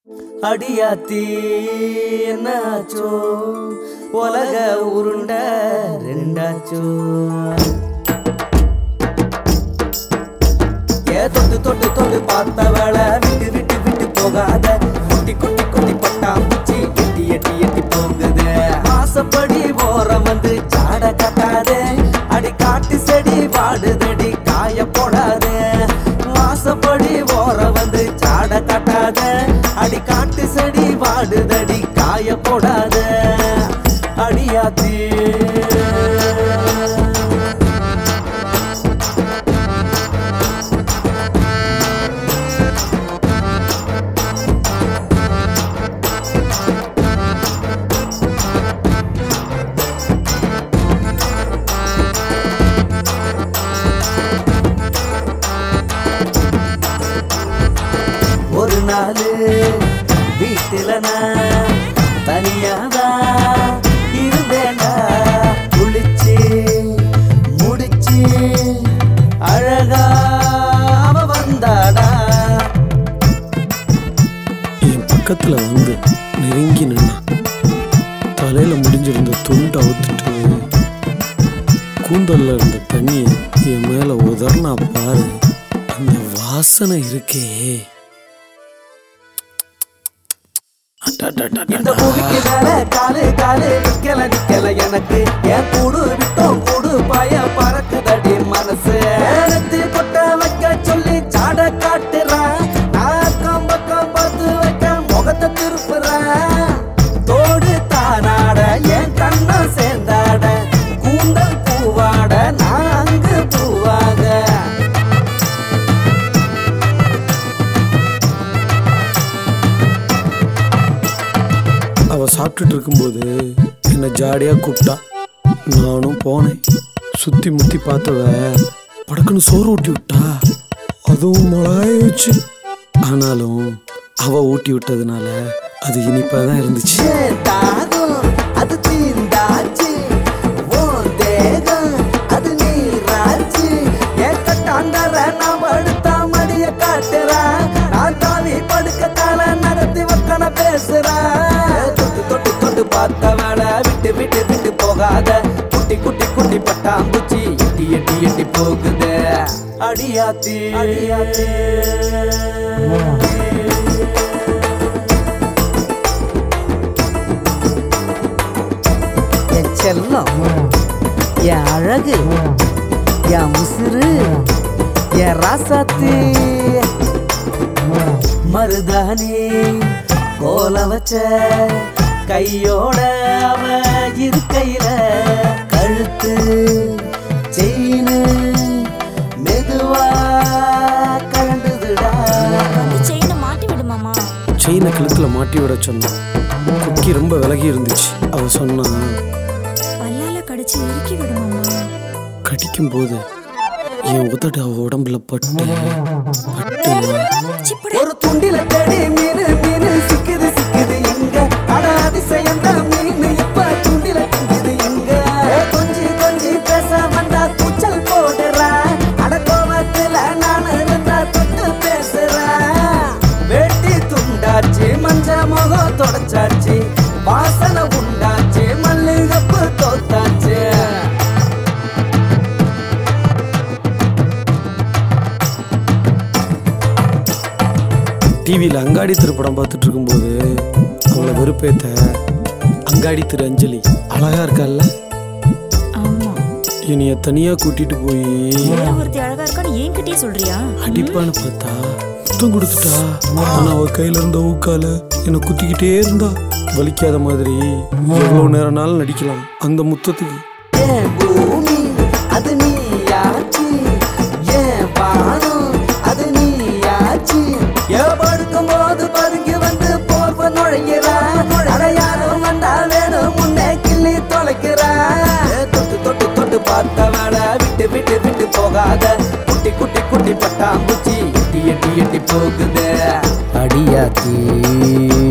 அடியாத்தி என்னாச்சோ உலக உருண்ட ரெண்டாச்சோ ஏ தொட்டு தொட்டு தொட்டு பார்த்தவள விட்டு விட்டு விட்டு போகாத குட்டி குட்டி குட்டி பட்டாம்பூச்சி எட்டி எட்டி எட்டி போகுது ஆசைப்படி ஓரம் வந்து சாட கட்டாதே அடி காட்டு செடி வாடுதடி காய போடாதே வாசப்படி ஓரம் வந்து சாட கட்டாத அடி காட்டு செடி வாடுதடி காய போடாத அடியாத்தி ஒரு நாள் வீட்டுல நான் தனியாதான் இருந்தேன்டா குளிச்சு முடிச்சு அழகா அவ வந்தாடா என் பக்கத்துல வந்து நெருங்கி நின்னா தலையில முடிஞ்சிருந்த துண்டு அவுத்துட்டு கூந்தல்ல இருந்த தண்ணி என் மேல உதர்னா பாரு அந்த வாசனை இருக்கே இந்த பூமிக்கு மேல காலு காலு நிக்கல நிக்கல எனக்கு என் கூடு விட்டோம் கூடு பய பறக்குதடி மனசு நேரத்து கொட்ட வைக்க சொல்லி சாட காட்டுறான் நான் அக்கம் பக்கம் பார்த்து வைக்க முகத்தை திருப்புறேன் தோடு தானாட என் கண்ணம் சேர்ந்தாட கூந்தல் பூவாட நான் அங்கு பூவாக அவ சாப்பிட்டுட்டு இருக்கும்போது என்னை ஜாடியா கூப்பிட்டா நானும் போனேன் சுத்தி முத்தி பார்த்தவ படக்குன்னு சோறு ஊட்டி விட்டா அதுவும் மிளகாய வச்சு ஆனாலும் அவ ஊட்டி விட்டதுனால அது இனிப்பா தான் இருந்துச்சு ஏன் தாகம் அது தீந்தாச்சு உன் தேகம் அது நீராச்சு என் கட்டாண்டற நான் படுத்தா மடிய காட்டுறேன் நான் தாவி படுக்க கால நடத்தி வக்கன பேசுறேன் தொட்டு தொட்டு தொட்டு பார்த்த வேலை விட்டு விட்டு விட்டு போகாத குட்டி குட்டி குட்டி பட்டாம்பூச்சி எட்டி எட்டி எட்டி போகுது அடியாத்தி அடியாத்தி என் செல்லம் என் அழகு என் உசுறு என் ராசாத்தி மருதாணி கோல வச்ச கையோட அவ இருக்கையில கழுத்து செயினு மெதுவா கலண்டுதுடா வந்து செயினை மாட்டி விடு மாமா செயினை கழுத்துல மாட்டி விட சொன்னான் குக்கி ரொம்ப விலகி இருந்துச்சு அவ சொன்னா பல்லால கடிச்சு இறுக்கி விடு மாமா கடிக்கும் போது என் உதடு அவ உடம்புல பட்டு பட்டு சிப்பட ஒரு துண்டில தேடி மீனு மீனு சிக்குது சிக்குது எங்க அட அதிசயம் தான் மீனு இப்ப துண்டில திங்குது எங்க ஏ, கொஞ்சி கொஞ்சி பேச வந்தா கூச்சல் போடுறா அட கோவத்துல நான் இருந்தா தொட்டு பேசுறா வெட்டி துண்டாச்சு மஞ்ச முகம் தொடச்சாச்சு வாசனை உண்டாச்சு மல்லிகப்பு தோத்தாச்சு டிவியில் அங்காடி திருப்படம் பார்த்துட்டு இருக்கும்போது அவளை வெறுப்பேத்த அங்காடி திரு அஞ்சலி அழகா இருக்கால்ல ஆமா என்னைய தனியா கூட்டிட்டு போய் வேற ஒருத்தி அழகா இருக்கான்னு என்கிட்டயே சொல்றியா அடிப்பான்னு பார்த்தா முத்தம் கொடுத்துட்டா ஆனா அவ கையில இருந்த ஊக்கால என்னை குத்திக்கிட்டே இருந்தா வலிக்காத மாதிரி எவ்வளவு நேரம்னாலும் நடிக்கலாம் அந்த முத்தத்துக்கு ஏன் பூமி அது நீயாச்சு ஏன் வானம் அது நீயாச்சு ஏன் படுக்கும் போது பதுங்கி வந்து போர்வ நுழைகிறா அடையாளம் வந்தா வேணும் முன்னே கிள்ளி தொலைக்கிறா ஏன் தொட்டு தொட்டு தொட்டு பார்த்த வேலை விட்டு விட்டு விட்டு போகாத குட்டி குட்டி குட்டி பட்டாம்பூச்சி எட்டி எட்டி எட்டி போகுது அடியாத்தி